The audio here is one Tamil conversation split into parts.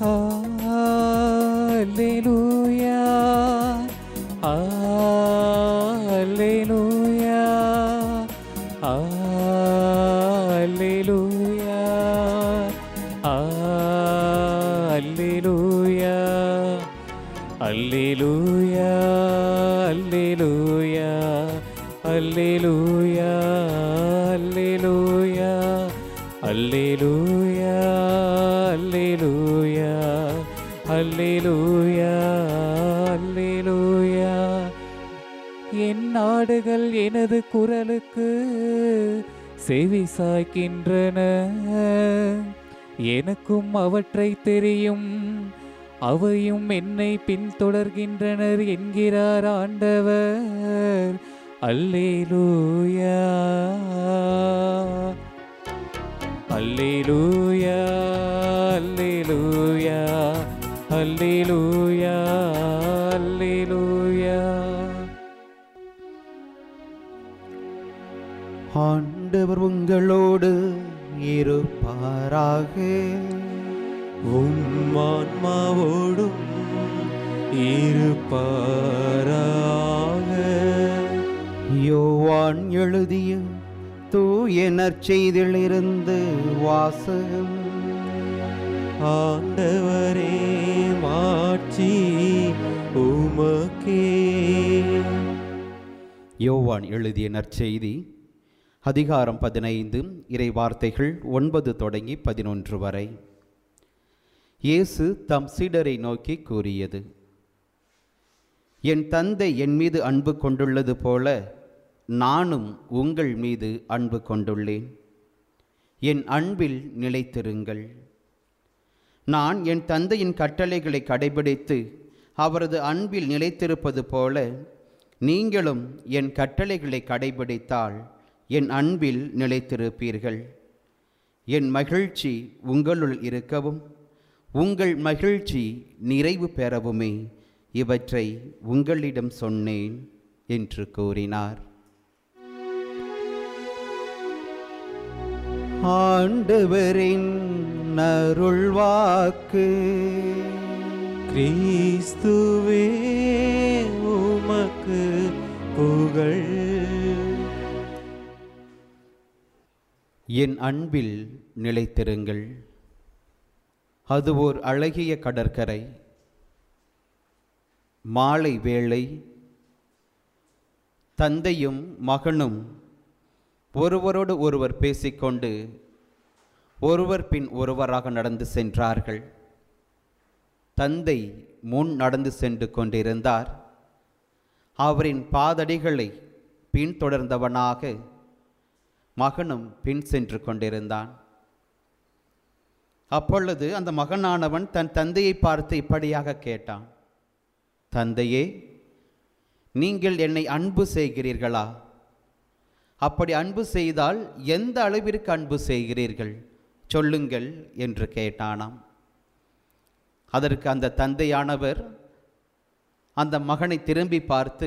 Alleluia. Alleluia. Alleluia. Alleluia. Alleluia. Alleluia. Alleluia. Alleluia. Alleluia. Alleluia. Alleluia. Alleluia. என் நாடுகள் எனது குரலுக்கு செவி சாய்க்கின்றன எனக்கும் அவற்றை தெரியும் அவையும் என்னை பின்தொடர்கின்றனர் என்கிறார் ஆண்டவர் அல்லேலூயா அல்லேலூயா அல்லேலூயா அல்லேலூயா அல்லேலூயா ஆண்டவர் உங்களோடு இருப்பாராக உம் ஆன்மாவோடும் இருப்பாராக யோவான் எழுதிய தூய நற்செய்திலிருந்து வாசகம் ஆண்டவரே மாட்சி உமக்கே யோவான் எழுதிய நற்செய்தி அதிகாரம் பதினைந்து இறை வார்த்தைகள் ஒன்பது தொடங்கி பதினொன்று வரை இயேசு தம் சீடரை நோக்கி கூறியது என் தந்தை என் மீது அன்பு கொண்டுள்ளது போல நானும் உங்கள் மீது அன்பு கொண்டுள்ளேன் என் அன்பில் நிலைத்திருங்கள் நான் என் தந்தையின் கட்டளைகளை கடைபிடித்து அவரது அன்பில் நிலைத்திருப்பது போல நீங்களும் என் கட்டளைகளை கடைபிடித்தால் என் அன்பில் நிலைத்திருப்பீர்கள் என் மகிழ்ச்சி உங்களுள் இருக்கவும் உங்கள் மகிழ்ச்சி நிறைவு பெறவுமே இவற்றை உங்களிடம் சொன்னேன் என்று கூறினார் ஆண்டவரின் அருள்வாக்கு கிறிஸ்துவே உமக்கு புகழ் என் அன்பில் நிலைத்திருங்கள் அது ஓர் அழகிய கடற்கரை மாலை வேளை தந்தையும் மகனும் ஒருவரோடு ஒருவர் பேசிக்கொண்டு ஒருவர் பின் ஒருவராக நடந்து சென்றார்கள் தந்தை முன் நடந்து சென்று கொண்டிருந்தார் அவரின் பாதடிகளை பின்தொடர்ந்தவனாக மகனும் பின் சென்று கொண்டிருந்தான் அப்பொழுது அந்த மகனானவன் தன் தந்தையை பார்த்து இப்படியாக கேட்டான் தந்தையே நீங்கள் என்னை அன்பு செய்கிறீர்களா அப்படி அன்பு செய்தால் எந்த அளவிற்கு அன்பு செய்கிறீர்கள் சொல்லுங்கள் என்று கேட்டானாம் அதற்கு அந்த தந்தையானவர் அந்த மகனை திரும்பி பார்த்து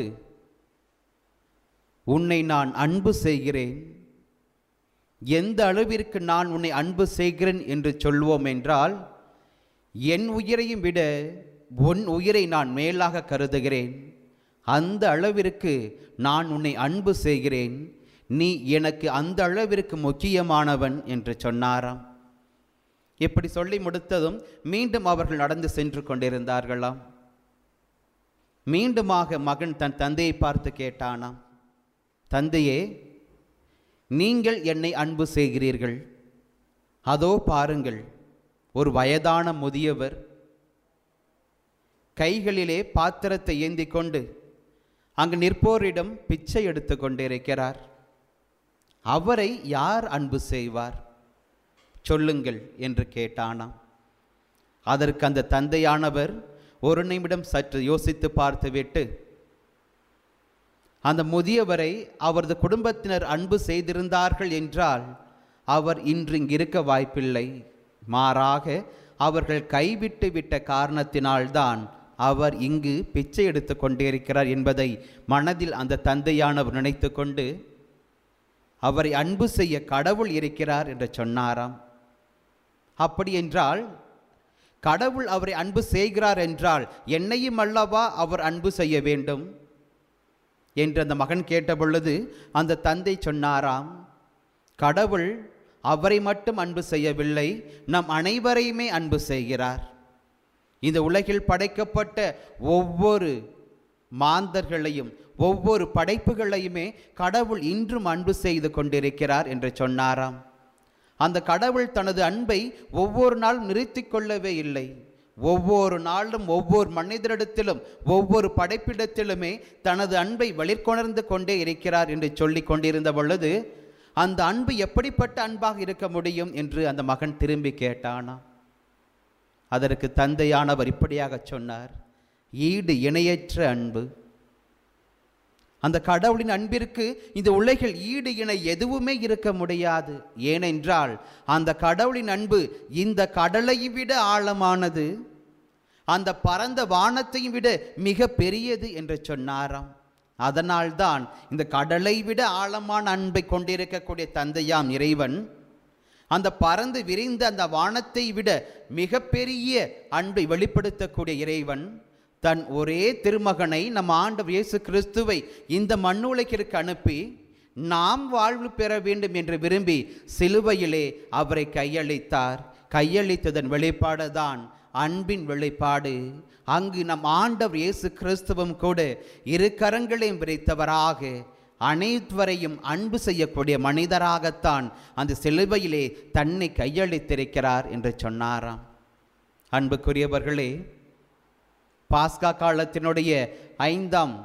உன்னை நான் அன்பு செய்கிறேன் எந்த அளவிற்கு நான் உன்னை அன்பு செய்கிறேன் என்று சொல்வோம் என்றால் என் உயிரையும் விட உன் உயிரை நான் மேலாக கருதுகிறேன் அந்த அளவிற்கு நான் உன்னை அன்பு செய்கிறேன் நீ எனக்கு அந்த அளவிற்கு முக்கியமானவன் என்று சொன்னாராம் இப்படி சொல்லி முடித்ததும் மீண்டும் அவர்கள் நடந்து சென்று கொண்டிருந்தார்களாம் மீண்டுமாக மகன் தன் தந்தையை பார்த்து கேட்டானாம் தந்தையே நீங்கள் என்னை அன்பு செய்கிறீர்கள் அதோ பாருங்கள் ஒரு வயதான முதியவர் கைகளிலே பாத்திரத்தை ஏந்தி கொண்டு அங்கு நிற்போரிடம் பிச்சை எடுத்து கொண்டிருக்கிறார் அவரை யார் அன்பு செய்வார் சொல்லுங்கள் என்று கேட்டானாம் அதற்கு அந்த தந்தையானவர் ஒரு நிமிடம் சற்று யோசித்து பார்த்துவிட்டு அந்த முதியவரை அவரது குடும்பத்தினர் அன்பு செய்திருந்தார்கள் என்றால் அவர் இன்று இங்கு இருக்க வாய்ப்பில்லை மாறாக அவர்கள் கைவிட்டு விட்ட காரணத்தினால்தான் அவர் இங்கு பிச்சை எடுத்து கொண்டிருக்கிறார் என்பதை மனதில் அந்த தந்தையானவர் நினைத்து கொண்டு அவரை அன்பு செய்ய கடவுள் இருக்கிறார் என்று சொன்னாராம் அப்படி என்றால் கடவுள் அவரை அன்பு செய்கிறார் என்றால் என்னையும் அல்லவா அவர் அன்பு செய்ய வேண்டும் என்று அந்த மகன் கேட்ட பொழுது அந்த தந்தை சொன்னாராம் கடவுள் அவரை மட்டும் அன்பு செய்யவில்லை நம் அனைவரையுமே அன்பு செய்கிறார் இந்த உலகில் படைக்கப்பட்ட ஒவ்வொரு மாந்தர்களையும் ஒவ்வொரு படைப்புகளையுமே கடவுள் இன்றும் அன்பு செய்து கொண்டிருக்கிறார் என்று சொன்னாராம் அந்த கடவுள் தனது அன்பை ஒவ்வொரு நாளும் நிறுத்திக் கொள்ளவே இல்லை ஒவ்வொரு நாளும் ஒவ்வொரு மனிதரிடத்திலும் ஒவ்வொரு படைப்பிடத்திலுமே தனது அன்பை வெளிக்கொணர்ந்து கொண்டே இருக்கிறார் என்று சொல்லிக் கொண்டிருந்த பொழுது அந்த அன்பு எப்படிப்பட்ட அன்பாக இருக்க முடியும் என்று அந்த மகன் திரும்பி கேட்டானா அதற்கு தந்தையானவர் இப்படியாக சொன்னார் ஈடு இணையற்ற அன்பு அந்த கடவுளின் அன்பிற்கு இந்த உலகில் ஈடு இணை எதுவுமே இருக்க முடியாது ஏனென்றால் அந்த கடவுளின் அன்பு இந்த கடலை விட ஆழமானது அந்த பரந்த வானத்தையும் விட மிக பெரியது என்று சொன்னாராம் அதனால்தான் இந்த கடலை விட ஆழமான அன்பை கொண்டிருக்கக்கூடிய தந்தையாம் இறைவன் அந்த பறந்து விரிந்த அந்த வானத்தை விட மிகப்பெரிய அன்பை வெளிப்படுத்தக்கூடிய இறைவன் தன் ஒரே திருமகனை நம் ஆண்டவர் இயேசு கிறிஸ்துவை இந்த மண்ணுலகிற்கு அனுப்பி நாம் வாழ்வு பெற வேண்டும் என்று விரும்பி சிலுவையிலே அவரை கையளித்தார் கையளித்ததன் வெளிப்பாடுதான் அன்பின் வெளிப்பாடு அங்கு நம் ஆண்டவர் இயேசு கிறிஸ்துவும் கூட இரு கரங்களையும் விரித்தவராக அனைத்துவரையும் அன்பு செய்யக்கூடிய மனிதராகத்தான் அந்த சிலுவையிலே தன்னை கையளித்திருக்கிறார் என்று சொன்னாராம் அன்புக்குரியவர்களே பாஸ்கா காலத்தினுடைய ஐந்தாம்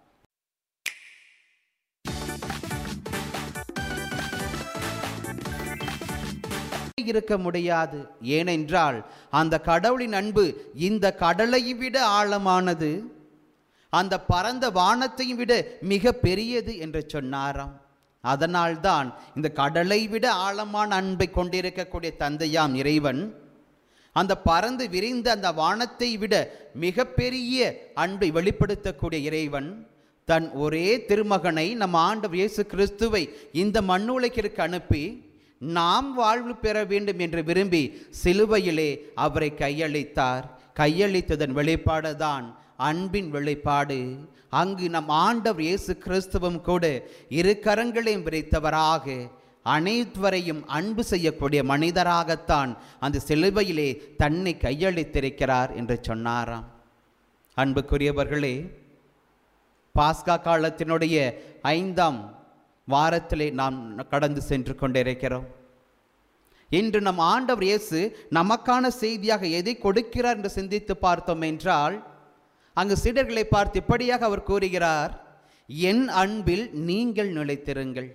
இருக்க முடியாது ஏனென்றால் அந்த கடவுளின் அன்பு இந்த கடலை விட ஆழமானது அந்த பரந்த வானத்தையும் விட மிக பெரியது என்று சொன்னாராம் அதனால்தான் இந்த கடலை விட ஆழமான அன்பை கொண்டிருக்கக்கூடிய தந்தையாம் இறைவன் அந்த பறந்து விரிந்த அந்த வானத்தை விட மிகப்பெரிய அன்பை வெளிப்படுத்தக்கூடிய இறைவன் தன் ஒரே திருமகனை நம் ஆண்டவர் இயேசு கிறிஸ்துவை இந்த மண்ணுலகிற்கு அனுப்பி நாம் வாழ்வு பெற வேண்டும் என்று விரும்பி சிலுவையிலே அவரை கையளித்தார் கையளித்ததன் வெளிப்பாடுதான் அன்பின் வெளிப்பாடு அங்கு நம் ஆண்டவர் இயேசு கிறிஸ்துவும் கூட இரு கரங்களையும் விரித்தவராக அனைத்துவரையும் அன்பு செய்யக்கூடிய மனிதராகத்தான் அந்த சிலுவையிலே தன்னை கையளித்திருக்கிறார் என்று சொன்னாராம் அன்புக்குரியவர்களே பாஸ்கா காலத்தினுடைய ஐந்தாம் வாரத்திலே நாம் கடந்து சென்று கொண்டிருக்கிறோம் இன்று நம் ஆண்டவர் இயேசு நமக்கான செய்தியாக எதை கொடுக்கிறார் என்று சிந்தித்து பார்த்தோம் என்றால் அங்கு சீடர்களை பார்த்து இப்படியாக அவர் கூறுகிறார் என் அன்பில் நீங்கள் நிலைத்திருங்கள்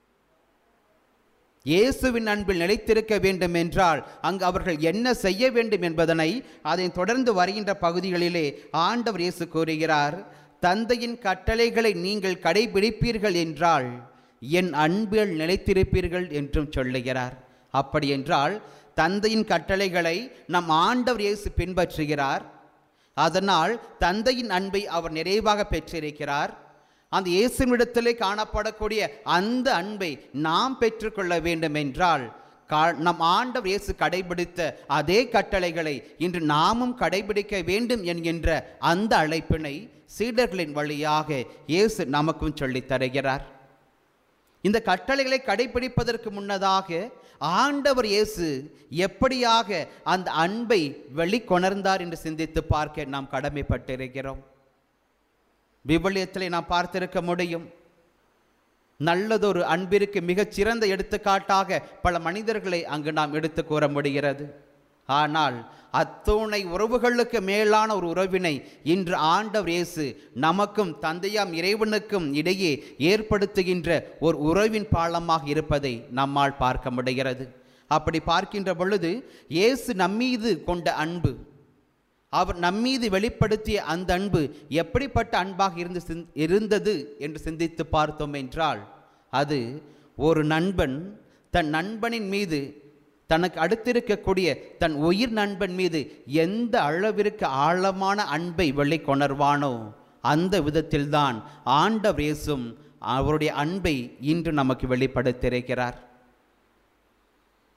இயேசுவின் அன்பில் நிலைத்திருக்க வேண்டும் என்றால் அங்கு அவர்கள் என்ன செய்ய வேண்டும் என்பதனை அதை தொடர்ந்து வருகின்ற பகுதிகளிலே ஆண்டவர் இயேசு கூறுகிறார் தந்தையின் கட்டளைகளை நீங்கள் கடைபிடிப்பீர்கள் என்றால் என் அன்பில் நிலைத்திருப்பீர்கள் என்றும் சொல்லுகிறார் அப்படி என்றால் தந்தையின் கட்டளைகளை நம் ஆண்டவர் இயேசு பின்பற்றுகிறார் அதனால் தந்தையின் அன்பை அவர் நிறைவாக பெற்றிருக்கிறார் அந்த இயேசுவிடத்திலே காணப்படக்கூடிய அந்த அன்பை நாம் பெற்றுக்கொள்ள வேண்டும் என்றால் கா- நம் ஆண்டவர் இயேசு கடைபிடித்த அதே கட்டளைகளை இன்று நாமும் கடைபிடிக்க வேண்டும் என்கின்ற அந்த அழைப்பினை சீடர்களின் வழியாக இயேசு நமக்கும் சொல்லித் தருகிறார் இந்த கட்டளைகளை கடைபிடிப்பதற்கு முன்னதாக ஆண்டவர் இயேசு எப்படியாக அந்த அன்பை வெளிக்கொணர்ந்தார் என்று சிந்தித்து பார்க்க நாம் கடமைப்பட்டிருக்கிறோம் விவிலியத்திலே நாம் பார்த்திருக்க முடியும் நல்லதொரு அன்பிற்கு மிகச் சிறந்த எடுத்துக்காட்டாக பல மனிதர்களை அங்கு நாம் எடுத்து கூற முடிகிறது ஆனால் அத்துணை உறவுகளுக்கு மேலான ஒரு உறவினை இன்று ஆண்டவர் இயேசு நமக்கும் தந்தையாம் இறைவனுக்கும் இடையே ஏற்படுத்துகின்ற ஒரு உறவின் பாலமாக இருப்பதை நம்மால் பார்க்க முடிகிறது அப்படி பார்க்கின்ற பொழுது இயேசு நம்மீது கொண்ட அன்பு அவர் நம்மீது வெளிப்படுத்திய அந்த அன்பு எப்படிப்பட்ட அன்பாக இருந்து சிந்- இருந்தது என்று சிந்தித்து பார்த்தோம் என்றால் அது ஒரு நண்பன் தன் நண்பனின் மீது தனக்கு அடுத்திருக்கக்கூடிய தன் உயிர் நண்பன் மீது எந்த அளவிற்கு ஆழமான அன்பை வெளிக்கொணர்வானோ அந்த விதத்தில்தான் ஆண்டவர் இயேசும் அவருடைய அன்பை இன்று நமக்கு வெளிப்படுத்தியிருக்கிறார்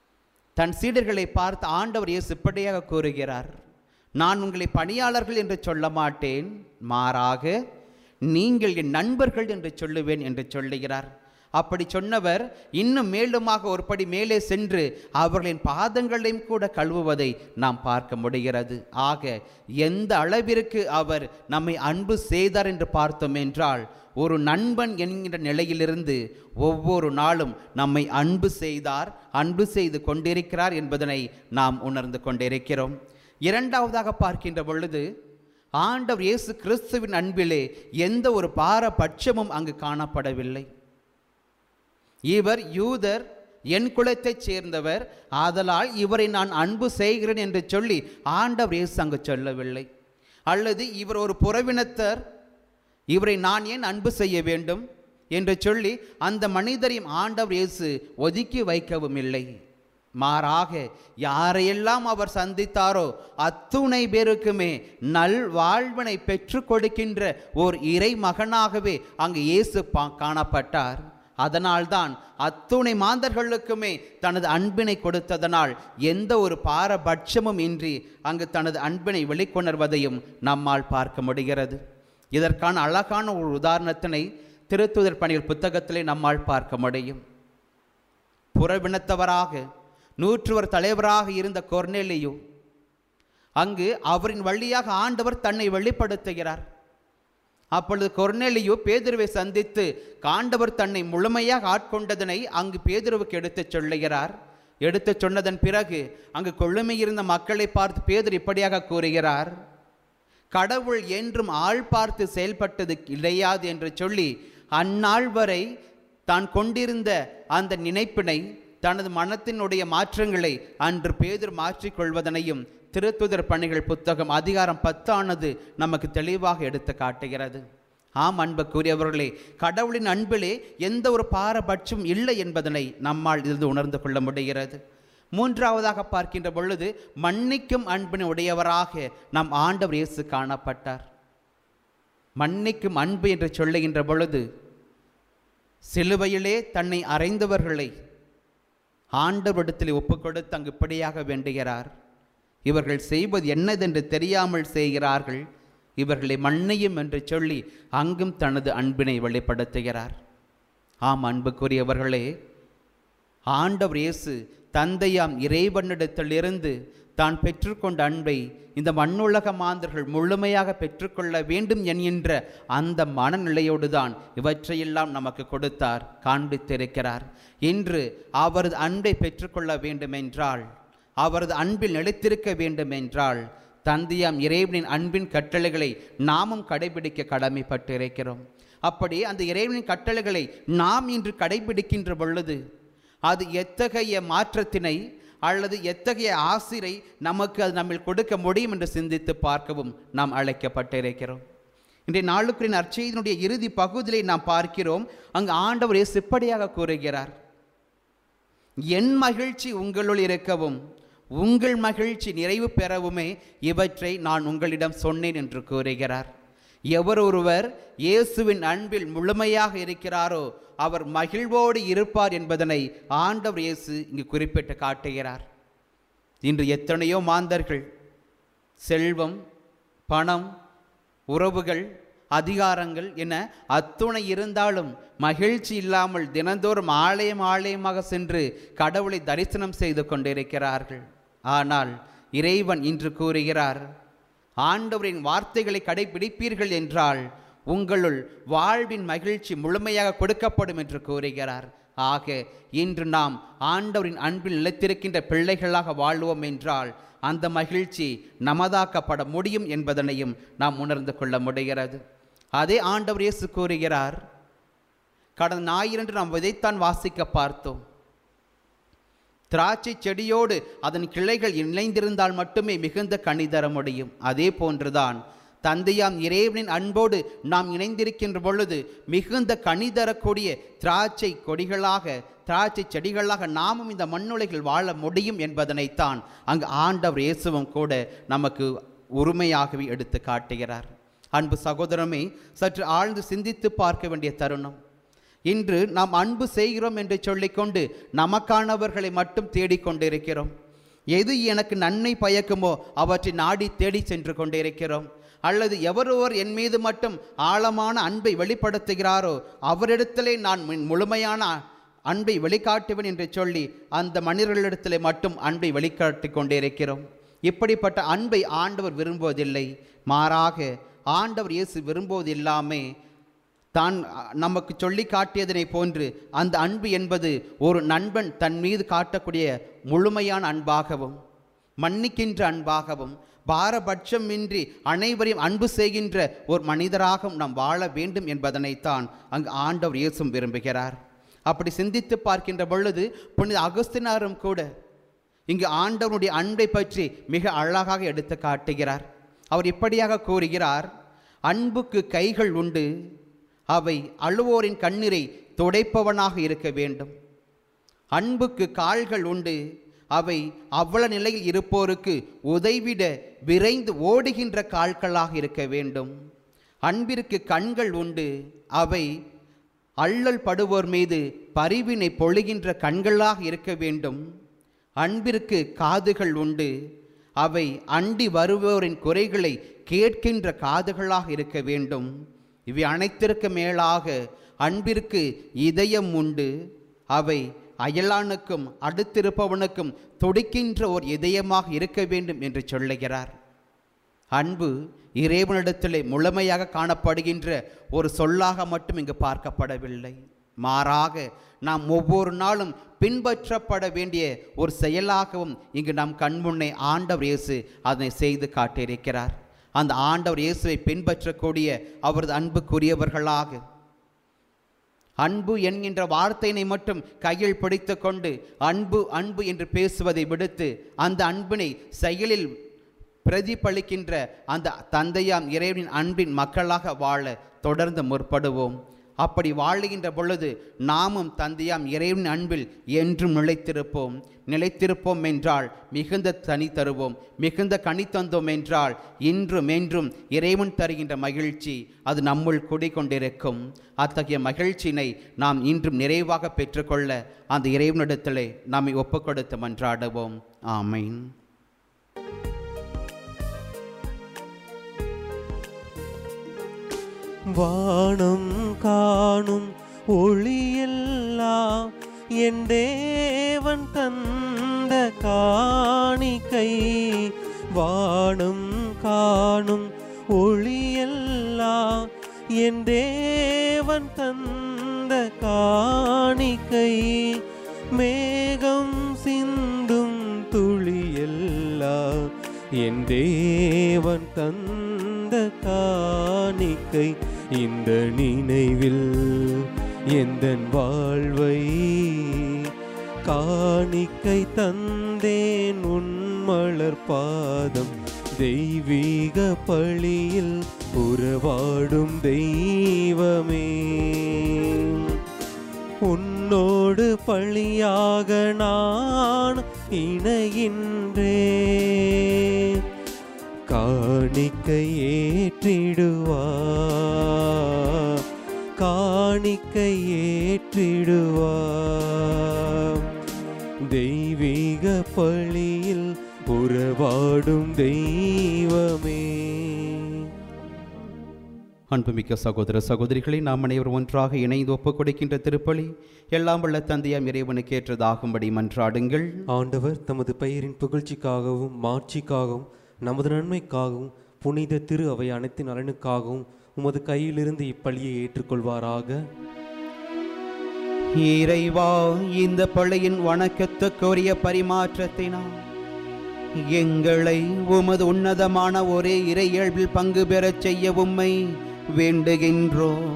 தன் சீடர்களை பார்த்து ஆண்டவர் இயேசு இப்படியாக கூறுகிறார் நான் உங்களை பணியாளர்கள் என்று சொல்ல மாட்டேன் மாறாக நீங்கள் என் நண்பர்கள் என்று சொல்லுவேன் என்று சொல்லுகிறார் அப்படி சொன்னவர் இன்னும் மேலுமாக ஒருபடி மேலே சென்று அவர்களின் பாதங்களையும் கூட கழுவுவதை நாம் பார்க்க முடிகிறது ஆக எந்த அளவிற்கு அவர் நம்மை அன்பு செய்தார் என்று பார்த்தோம் என்றால் ஒரு நண்பன் என்கிற நிலையிலிருந்து ஒவ்வொரு நாளும் நம்மை அன்பு செய்தார் அன்பு செய்து கொண்டிருக்கிறார் என்பதனை நாம் உணர்ந்து கொண்டிருக்கிறோம் இரண்டாவதாக பார்க்கின்ற பொழுது ஆண்டவர் இயேசு கிறிஸ்துவின் அன்பிலே எந்த ஒரு பாரபட்சமும் அங்கு காணப்படவில்லை இவர் யூதர் என் குலத்தைச் சேர்ந்தவர் ஆதலால் இவரை நான் அன்பு செய்கிறேன் என்று சொல்லி ஆண்டவர் இயேசு அங்கு சொல்லவில்லை அல்லது இவர் ஒரு புறவினத்தர் இவரை நான் ஏன் அன்பு செய்ய வேண்டும் என்று சொல்லி அந்த மனிதரையும் ஆண்டவர் இயேசு ஒதுக்கி வைக்கவும் இல்லை மாறாக யாரையெல்லாம் அவர் சந்தித்தாரோ அத்துணை பேருக்குமே நல் வாழ்வினை பெற்றுக் கொடுக்கின்ற ஓர் இறை மகனாகவே அங்கு இயேசு பா- காணப்பட்டார் அதனால்தான் அத்துணை மாந்தர்களுக்குமே தனது அன்பினை கொடுத்ததனால் எந்த ஒரு பாரபட்சமும் இன்றி அங்கு தனது அன்பினை வெளிக்கொணர்வதையும் நம்மால் பார்க்க முடிகிறது இதற்கான அழகான ஒரு உதாரணத்தினை திருத்துதர் பணிகள் புத்தகத்திலே நம்மால் பார்க்க முடியும் புறவினத்தவராக நூற்றுவர் தலைவராக இருந்த கொர்னேலியு அங்கு அவரின் வழியாக ஆண்டவர் தன்னை வெளிப்படுத்துகிறார் அப்பொழுது கொர்னேலியு பேதுருவை சந்தித்து காண்டவர் தன்னை முழுமையாக ஆட்கொண்டதனை அங்கு பேதுருவுக்கு எடுத்துச் சொல்லுகிறார் எடுத்துச் சொன்னதன் பிறகு அங்கு கொள்ளுமை இருந்த மக்களை பார்த்து பேதுரு இப்படியாக கூறுகிறார் கடவுள் என்றும் ஆள் பார்த்து செயல்பட்டது கிடையாது என்று சொல்லி அந்நாள் வரை தான் கொண்டிருந்த அந்த நினைப்பினை தனது மனத்தினுடைய மாற்றங்களை அன்று பேதர் மாற்றிக்கொள்வதனையும் திருத்துதர் பணிகள் புத்தகம் அதிகாரம் பத்தானது நமக்கு தெளிவாக எடுத்து காட்டுகிறது ஆம் அன்புக்குரியவர்களே கடவுளின் அன்பிலே எந்த ஒரு பாரபட்சம் இல்லை என்பதனை நம்மால் இருந்து உணர்ந்து கொள்ள முடிகிறது மூன்றாவதாக பார்க்கின்ற பொழுது மன்னிக்கும் அன்பின் உடையவராக நம் ஆண்டவர் இயேசு காணப்பட்டார் மன்னிக்கும் அன்பு என்று சொல்லுகின்ற பொழுது சிலுவையிலே தன்னை அறைந்தவர்களை ஆண்டவரிடத்தில் ஒப்புக்கொடுத்து அங்கு இப்படியாக வேண்டுகிறார் இவர்கள் செய்வது என்னதென்று தெரியாமல் செய்கிறார்கள் இவர்களை மன்னியும் என்று சொல்லி அங்கும் தனது அன்பினை வெளிப்படுத்துகிறார் ஆம் அன்புக்குரியவர்களே ஆண்டவர் இயேசு தந்தையாம் இறைவனிடத்திலிருந்து தான் பெற்றுக்கொண்ட அன்பை இந்த மண்ணுலக மாந்தர்கள் முழுமையாக பெற்றுக்கொள்ள வேண்டும் என்கின்ற அந்த மனநிலையோடு தான் இவற்றையெல்லாம் நமக்கு கொடுத்தார் காண்பித்திருக்கிறார் இன்று அவரது அன்பை பெற்றுக்கொள்ள வேண்டுமென்றால் அவரது அன்பில் நிலைத்திருக்க வேண்டுமென்றால் தந்தையாம் இறைவனின் அன்பின் கட்டளைகளை நாமும் கடைபிடிக்க கடமைப்பட்டிருக்கிறோம் அப்படி அந்த இறைவனின் கட்டளைகளை நாம் இன்று கடைபிடிக்கின்ற பொழுது அது எத்தகைய மாற்றத்தினை அல்லது எத்தகைய ஆசிரை நமக்கு அது நம்மில் கொடுக்க முடியும் என்று சிந்தித்து பார்க்கவும் நாம் அழைக்கப்பட்டிருக்கிறோம் இன்றைய நாளுக்குரிய நற்செய்தியினுடைய இறுதி பகுதியை நாம் பார்க்கிறோம் அங்கு ஆண்டவர் இயேசு இப்படியாக கூறுகிறார் என் மகிழ்ச்சி உங்களுள் இருக்கவும் உங்கள் மகிழ்ச்சி நிறைவு பெறவுமே இவற்றை நான் உங்களிடம் சொன்னேன் என்று கூறுகிறார் எவர் ஒருவர் இயேசுவின் அன்பில் முழுமையாக இருக்கிறாரோ அவர் மகிழ்வோடு இருப்பார் என்பதனை ஆண்டவர் இயேசு இங்கு குறிப்பிட்டு காட்டுகிறார் இன்று எத்தனையோ மாந்தர்கள் செல்வம் பணம் உறவுகள் அதிகாரங்கள் என அத்துணை இருந்தாலும் மகிழ்ச்சி இல்லாமல் தினந்தோறும் ஆலயம் ஆலயமாக சென்று கடவுளை தரிசனம் செய்து கொண்டிருக்கிறார்கள் ஆனால் இறைவன் இன்று கூறுகிறார் ஆண்டவரின் வார்த்தைகளை கடைபிடிப்பீர்கள் என்றால் உங்களுள் வாழ்வின் மகிழ்ச்சி முழுமையாக கொடுக்கப்படும் என்று கூறுகிறார் ஆக இன்று நாம் ஆண்டவரின் அன்பில் நிலைத்திருக்கின்ற பிள்ளைகளாக வாழ்வோம் என்றால் அந்த மகிழ்ச்சி நமதாக்கப்பட முடியும் என்பதனையும் நாம் உணர்ந்து கொள்ள முடிகிறது அதே ஆண்டவர் இயேசு கூறுகிறார் கடந்த ஞாயிறன்று நாம் விதைத்தான் வாசிக்க பார்த்தோம் திராட்சை செடியோடு அதன் கிளைகள் இணைந்திருந்தால் மட்டுமே மிகுந்த கனி தர முடியும் அதே போன்றுதான் தந்தையாம் இறைவனின் அன்போடு நாம் இணைந்திருக்கின்ற பொழுது மிகுந்த கனி தரக்கூடிய திராட்சை கொடிகளாக திராட்சை செடிகளாக நாமும் இந்த மண்ணுலகில் வாழ முடியும் என்பதனைத்தான் அங்கு ஆண்டவர் இயேசுவும் கூட நமக்கு உரிமையாகவே எடுத்து காட்டுகிறார் அன்பு சகோதரமே சற்று ஆழ்ந்து சிந்தித்து பார்க்க வேண்டிய தருணம் இன்று நாம் அன்பு செய்கிறோம் என்று சொல்லிக்கொண்டு நமக்கானவர்களை மட்டும் தேடிக்கொண்டிருக்கிறோம் எது எனக்கு நன்மை பயக்குமோ அவற்றை நாடி தேடி சென்று கொண்டிருக்கிறோம் அல்லது எவரொருவர் என் மீது மட்டும் ஆழமான அன்பை வெளிப்படுத்துகிறாரோ அவரிடத்திலே நான் மின்- முழுமையான அன்பை வெளிக்காட்டுவேன் என்று சொல்லி அந்த மனிதர்களிடத்திலே மட்டும் அன்பை வெளிக்காட்டி கொண்டிருக்கிறோம் இப்படிப்பட்ட அன்பை ஆண்டவர் விரும்புவதில்லை மாறாக ஆண்டவர் இயேசு விரும்புவதில்லாமே தான் அ, நமக்கு சொல்லி காட்டியதனை போன்று அந்த அன்பு என்பது ஒரு நண்பன் தன் மீது காட்டக்கூடிய முழுமையான அன்பாகவும் மன்னிக்கின்ற அன்பாகவும் பாரபட்சமின்றி அனைவரையும் அன்பு செய்கின்ற ஒரு மனிதராகவும் நாம் வாழ வேண்டும் என்பதனைத்தான் அங்கு ஆண்டவர் இயேசும் விரும்புகிறார் அப்படி சிந்தித்து பார்க்கின்ற பொழுது புனித அகஸ்தினாரும் கூட இங்கு ஆண்டவனுடைய அன்பை பற்றி மிக அழகாக எடுத்து காட்டுகிறார் அவர் இப்படியாக கூறுகிறார் அன்புக்கு கைகள் உண்டு அவை அழுவோரின் கண்ணீரை துடைப்பவனாக இருக்க வேண்டும் அன்புக்கு கால்கள் உண்டு அவை அவ்வள நிலையில் இருப்போருக்கு உதைவிட விரைந்து ஓடுகின்ற கால்களாக இருக்க வேண்டும் அன்பிற்கு கண்கள் உண்டு அவை அள்ளல் படுவோர் மீது பரிவினை பொழிகின்ற கண்களாக இருக்க வேண்டும் அன்பிற்கு காதுகள் உண்டு அவை அண்டி வருவோரின் குறைகளை கேட்கின்ற காதுகளாக இருக்க வேண்டும் இவை அனைத்திற்கு மேலாக அன்பிற்கு இதயம் உண்டு அவை அயலானுக்கும் அடுத்திருப்பவனுக்கும் துடிக்கின்ற ஒரு இதயமாக இருக்க வேண்டும் என்று சொல்லுகிறார் அன்பு இறைவனிடத்திலே முழுமையாக காணப்படுகின்ற ஒரு சொல்லாக மட்டும் இங்கு பார்க்கப்படவில்லை மாறாக நாம் ஒவ்வொரு நாளும் பின்பற்றப்பட வேண்டிய ஒரு செயலாகவும் இங்கு நம் கண்முன்னே ஆண்டவர் இயேசு அதனை செய்து காட்டியிருக்கிறார் அந்த ஆண்டவர் இயேசுவை பின்பற்றக்கூடிய அவரது அன்புக்குரியவர்களாக அன்பு என்கின்ற வார்த்தையினை மட்டும் கையில் பிடித்து கொண்டு அன்பு அன்பு என்று பேசுவதை விடுத்து அந்த அன்பினை செயலில் பிரதிபலிக்கின்ற அந்த தந்தையாம் இறைவனின் அன்பின் மக்களாக வாழ தொடர்ந்து முற்படுவோம் அப்படி வாழுகின்ற பொழுது நாமும் தந்தையாம் இறைவனின் அன்பில் என்றும் நிலைத்திருப்போம் நிலைத்திருப்போம் என்றால் மிகுந்த தனி தருவோம் மிகுந்த கனி தந்தோம் என்றால் இன்றும் என்றும் இறைவன் தருகின்ற மகிழ்ச்சி அது நம்முள் குடிக்கொண்டிருக்கும் அத்தகைய மகிழ்ச்சியினை நாம் இன்றும் நிறைவாக பெற்றுக்கொள்ள அந்த இறைவனிடத்திலே நம்மை ஒப்புக்கொடுத்து மன்றாடுவோம் ஆமென் வானம் காணும் ஒளியெல்லாம் என் தேவன் தந்த காணிக்கை வானம் காணும் ஒளியெல்லாம் என் தேவன் தந்த காணிக்கை மேகம் சிந்தும் துளியெல்லாம் என் தேவன் தந்த காணிக்கை இந்த நினைவில் எந்தன் வாழ்வை காணிக்கை தந்தேன் உன் மலர் பாதம் தெய்வீக பழியில் உறவாடும் தெய்வமே உன்னோடு பழியாக நான் இணைகின்றே காணிக்கை ஏற்றிடுவா காணிக்கை ஏற்றிடுவா தெய்வீக பழியில் உறவாடும் தெய்வமே அன்புமிக்க சகோதர சகோதரிகளை நாம் அனைவரும் ஒன்றாக இணைந்து ஒப்புக் கொடுக்கின்ற திருப்பலி எல்லாம் வல்ல தந்தையாம் இறைவனுக்கு ஏற்றதாகும்படி மன்றாடுங்கள் ஆண்டவர் தமது பெயரின் புகழ்ச்சிக்காகவும் மாட்சிக்காகவும் நமது நன்மைக்காகவும் புனித திரு அவை அனைத்து நலனுக்காகவும் உமது கையிலிருந்து இப்பலியை ஏற்றுக்கொள்வாராக இறைவா இந்த பள்ளியின் வணக்கத்துக்குரிய பரிமாற்றத்தினால் எங்களை உமது உன்னதமான ஒரே இறை இயல்பில் பங்கு பெறச் செய்ய உம்மை வேண்டுகின்றோம்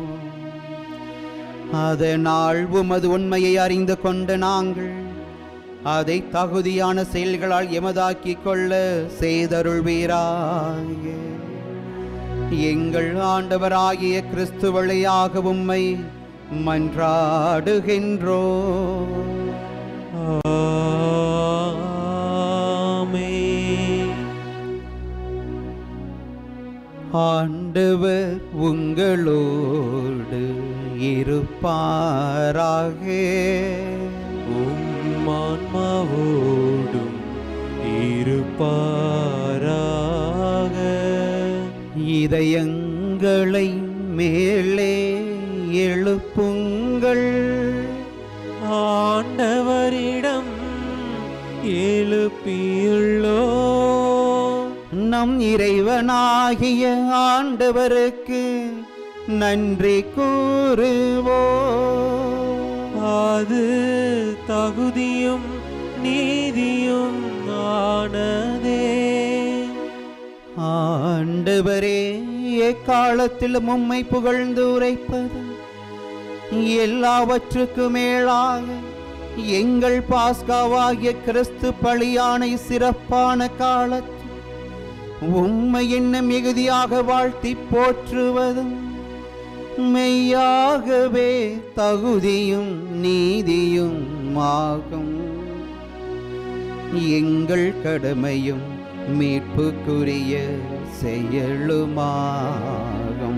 அதனால் உமது உண்மையை அறிந்து கொண்ட நாங்கள் அதை தகுதியான செயல்களால் எமதாக்கிக் கொள்ள செய்தருள்வீராக எங்கள் ஆண்டவராகிய கிறிஸ்து வழியாக உம்மை மன்றாடுகின்றோ ஆமென். ஆண்டவர் உங்களோடு இருப்பாராக உம் ஆன்மாவோடும் இருப்பாராக இதயங்களை மேலே எழுப்புங்கள் ஆண்டவரிடம் எழுப்பியுள்ளோ நம் இறைவனாகிய ஆண்டவருக்கு நன்றி கூறுவோம் அது தகுதியும் நீதியும் ஆனதே ஆண்டவரே எக்காலத்திலும் உம்மை புகழ்ந்து உரைப்பது எல்லாவற்றுக்கும் மேலாக எங்கள் பாஸ்காவாகிய கிறிஸ்து பலியானை சிறப்பான காலத்தில் உம்மை என்ன மிகுதியாக வாழ்த்தி போற்றுவதும் மெய்யாகவே தகுதியும் நீதியும் ஆகும் எங்கள் கடமையும் மீட்புக்குரிய செயலுமாகும்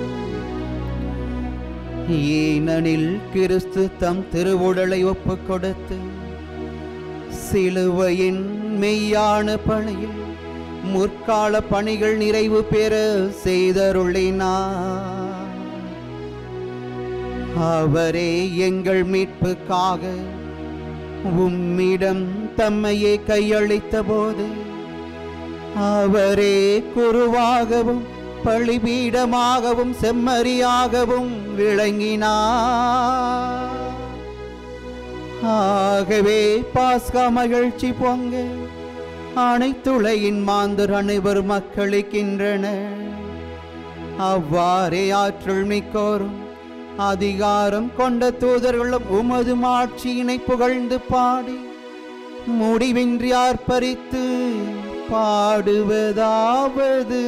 ஏனெனில் கிறிஸ்து தம் திருவுடலை ஒப்புக் கொடுத்து சிலுவையின் மெய்யான பணியில் முற்கால பணிகள் நிறைவு பெற செய்தருளினார் அவரே எங்கள் மீட்புக்காக உம்மிடம் தம்மையே கையளித்த போது அவரே குருவாகவும் பழிபீடமாகவும் செம்மறியாகவும் விளங்கினார் ஆகவே பாஸ்கா மகிழ்ச்சி பொங்க அனைத்துலகின் மாந்தர் அனைவர் மக்களுக்கின்றனர் அவ்வாறே ஆற்றல் மிக்கோரும் அதிகாரம் கொண்ட தூதர்களும் உமது மாட்சியினை புகழ்ந்து பாடி முடிவின்றி ஆர்ப்பரித்து பாடுவதாவது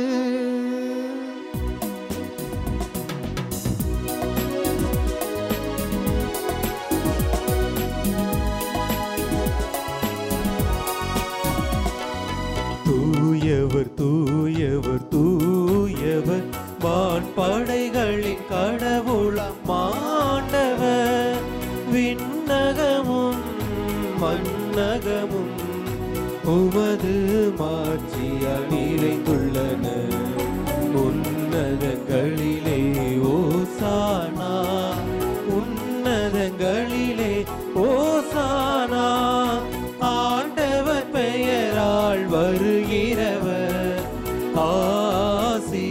தூயவர் தூயவர் தூயவர் வான்படைகளின் கடவுளம் மாண்டவர் விண்ணகமும் மன்னகமும் உமது மாட்சியால் நிறைந்துள்ளன உன்னதங்களிலே ஓசானா உன்னதங்களிலே ஓசானா ஆண்டவர் பெயரால் வருகிறவர் ஆசி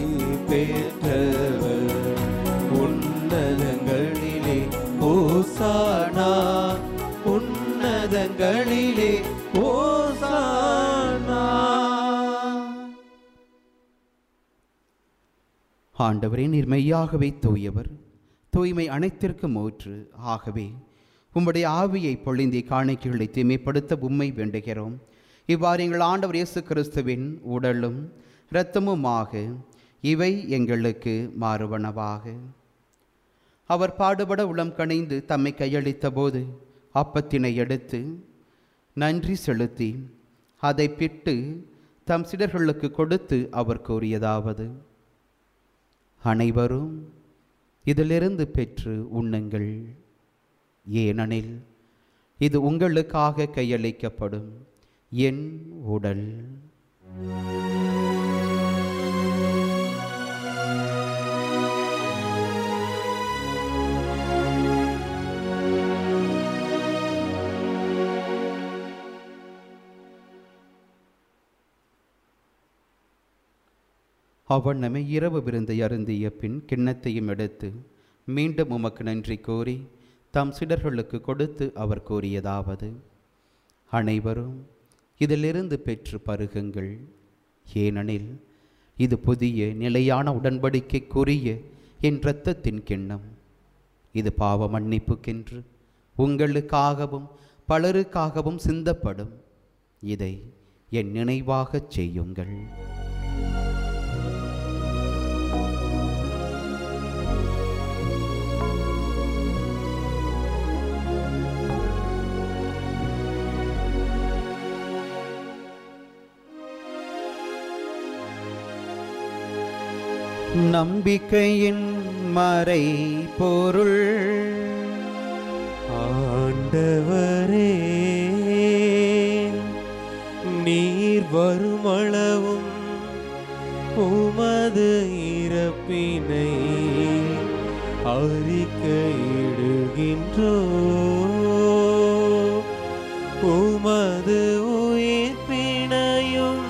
பெற்றவர் உன்னதங்களிலே ஓசானா உன்னதங்களிலே ஓசானா ஆண்டவரே நீர் மெய்யாகவே தூயவர் தூய்மை அனைத்திற்கும் ஊற்று ஆகவே உம்முடைய ஆவியை பொழிந்தி காணிக்கைகளை தூய்மைப்படுத்த உம்மை வேண்டுகிறோம் இவ்வாறு எங்கள் ஆண்டவர் இயேசு கிறிஸ்துவின் உடலும் இரத்தமுமாக இவை எங்களுக்கு மாறுவனவாக அவர் பாடுபட உளம் கணிந்து தம்மை கையளித்த போது அப்பத்தினை எடுத்து நன்றி செலுத்தி அதை பிட்டு தம் சிடர்களுக்கு கொடுத்து அவர் கூறியதாவது அனைவரும் இதிலிருந்து பெற்று உண்ணுங்கள் ஏனெனில் இது உங்களுக்காக கையளிக்கப்படும் என் உடல் அவன் நம்மை இரவு விருந்தை அருந்திய பின் கிண்ணத்தையும் எடுத்து மீண்டும் உமக்கு நன்றி கூறி தம் சிடர்களுக்கு கொடுத்து அவர் கூறியதாவது அனைவரும் இதிலிருந்து பெற்று பருகுங்கள் ஏனெனில் இது புதிய நிலையான உடன்படிக்கைக்குரிய என் இரத்தத்தின் கிண்ணம் இது பாவ மன்னிப்புக்கென்று உங்களுக்காகவும் பலருக்காகவும் சிந்தப்படும் இதை என் நினைவாகச் செய்யுங்கள் நம்பிக்கையின் மறை பொருள் ஆண்டவரே நீர் வருமளவும் உமது இறப்பினை அறிக்கையிடுகின்றோ உமது உயிர்ப்பினையும்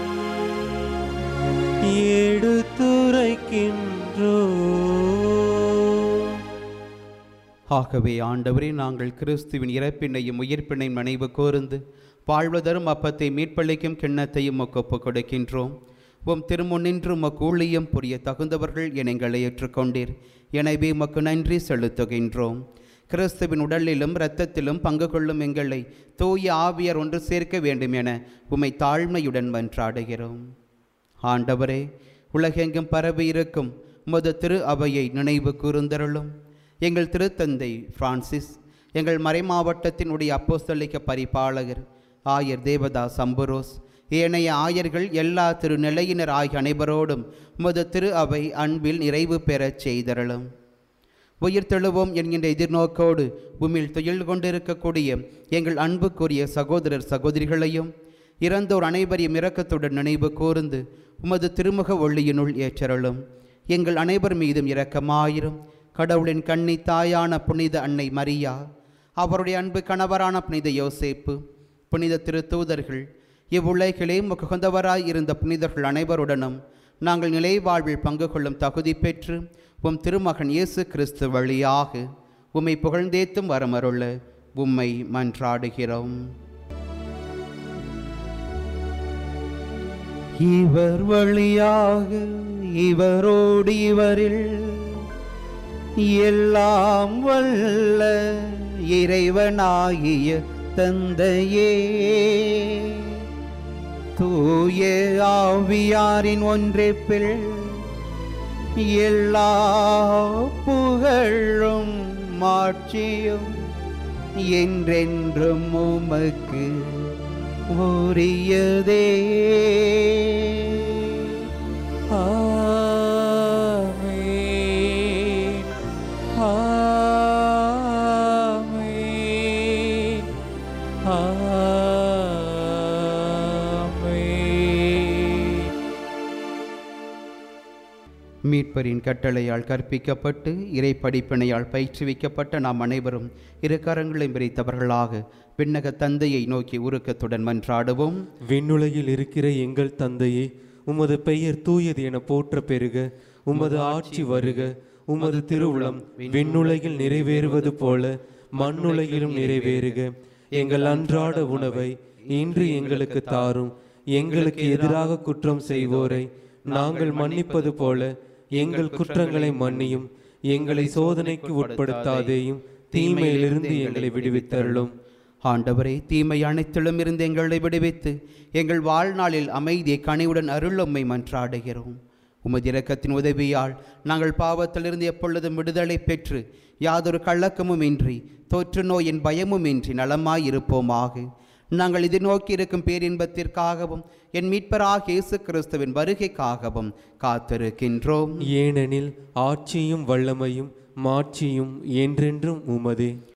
எடுத்துரைக்கின்றோ ஆகவே ஆண்டவரே நாங்கள் கிறிஸ்துவின் இறப்பினையும் உயிர்ப்பினையும் நினைவு கூர்ந்து வாழ்வதரும் அப்பத்தை மீட்பளிக்கும் கிண்ணத்தையும் உமக்கு ஒப்புக் கொடுக்கின்றோம் உம் திருமுன்னின்று உமக்கு ஊழியம் புரிய தகுந்தவர்கள் என எங்களை ஏற்றுக்கொண்டீர் எனவே உமக்கு நன்றி செலுத்துகின்றோம் கிறிஸ்துவின் உடலிலும் இரத்தத்திலும் பங்கு கொள்ளும் எங்களை தூய ஆவியர் ஒன்று சேர்க்க வேண்டும் என உம்மை தாழ்மையுடன் மன்றாடுகிறோம் ஆண்டவரே உலகெங்கும் பரவி இருக்கும் உமது திரு அவையை நினைவு கூர்ந்தருளும் எங்கள் திருத்தந்தை பிரான்சிஸ் எங்கள் மறைமாவட்டத்தினுடைய அப்போஸ்தலிக்க பரிபாலகர் ஆயர் தேவதாஸ் அம்புரோஸ் ஏனைய ஆயர்கள் எல்லா திரு நிலையினர் ஆகிய அனைவரோடும் உமது திரு அவை அன்பில் நிறைவு பெறச் செய்தருளும் உயிர் தெழுவோம் என்கின்ற எதிர்நோக்கோடு உம்மில் துயில் கொண்டிருக்கக்கூடிய எங்கள் அன்புக்குரிய சகோதரர் சகோதரிகளையும் இறந்தோர் அனைவரையும் இரக்கத்துடன் நினைவு கூர்ந்து உமது திருமுக ஒளியினுள் ஏற்றருளும் எங்கள் அனைவர் மீதும் இரக்கமாயிரும் கடவுளின் கன்னி தாயான புனித அன்னை மரியா அவருடைய அன்பு கணவரான புனித யோசேப்பு புனித திருத்தூதர்கள் இவ்வுலகிலே முகந்தவராய் இருந்த புனிதர்கள் அனைவருடனும் நாங்கள் நிலை வாழ்வில் பங்கு கொள்ளும் தகுதி பெற்று உம் திருமகன் இயேசு கிறிஸ்து வழியாக உம்மை புகழ்ந்தேத்தும் வரமருள உம்மை மன்றாடுகிறோம் இவர் வழியாக இவரோடு இவரில் எல்லாம் வல்ல இறைவனாகிய தந்தையே தூய ஆவியாரின் ஒன்றிப்பில் எல்லா புகழும் மாட்சியும் என்றென்றும் உமக்கு உரியதே ஆமென். ஆமென். ஆமென். மீட்பரின் கட்டளையால் கற்பிக்கப்பட்டு இறை படிப்பினையால் பயிற்றுவிக்கப்பட்ட நாம் அனைவரும் இரு கரங்களையும் விரித்தவர்களாக விண்ணக தந்தையை நோக்கி உருக்கத்துடன் மன்றாடுவோம் விண்ணுலகில் இருக்கிற எங்கள் தந்தையே உமது பெயர் தூயது என போற்ற பெருக உமது ஆட்சி வருக உமது திருவுளம் விண்ணுலகில் நிறைவேறுவது போல மண்ணுலகிலும் நிறைவேறுக எங்கள் அன்றாட உணவை இன்று எங்களுக்கு தாரும் எங்களுக்கு எதிராக குற்றம் செய்வோரை நாங்கள் மன்னிப்பது போல எங்கள் குற்றங்களை மன்னியும் எங்களை சோதனைக்கு உட்படுத்தாதேயும் தீமையிலிருந்து எங்களை விடுவித்தருளும் ஆண்டவரே தீமை அனைத்திலும் இருந்து எங்களை விடுவித்து எங்கள் வாழ்நாளில் அமைதியை கனிவுடன் அருளும்மை மன்றாடுகிறோம் உமது இரக்கத்தின் உதவியால் நாங்கள் பாவத்திலிருந்து எப்பொழுதும் விடுதலை பெற்று யாதொரு கள்ளக்கமும் இன்றி தொற்று நோயின் பயமும் இன்றி நலமாயிருப்போமாக நாங்கள் எதிர்நோக்கி இருக்கும் பேரின்பத்திற்காகவும் என் மீட்பராக இயேசு கிறிஸ்துவின் வருகைக்காகவும் காத்திருக்கின்றோம் ஏனெனில் ஆட்சியும் வல்லமையும் மாட்சியும் என்றென்றும் உமதே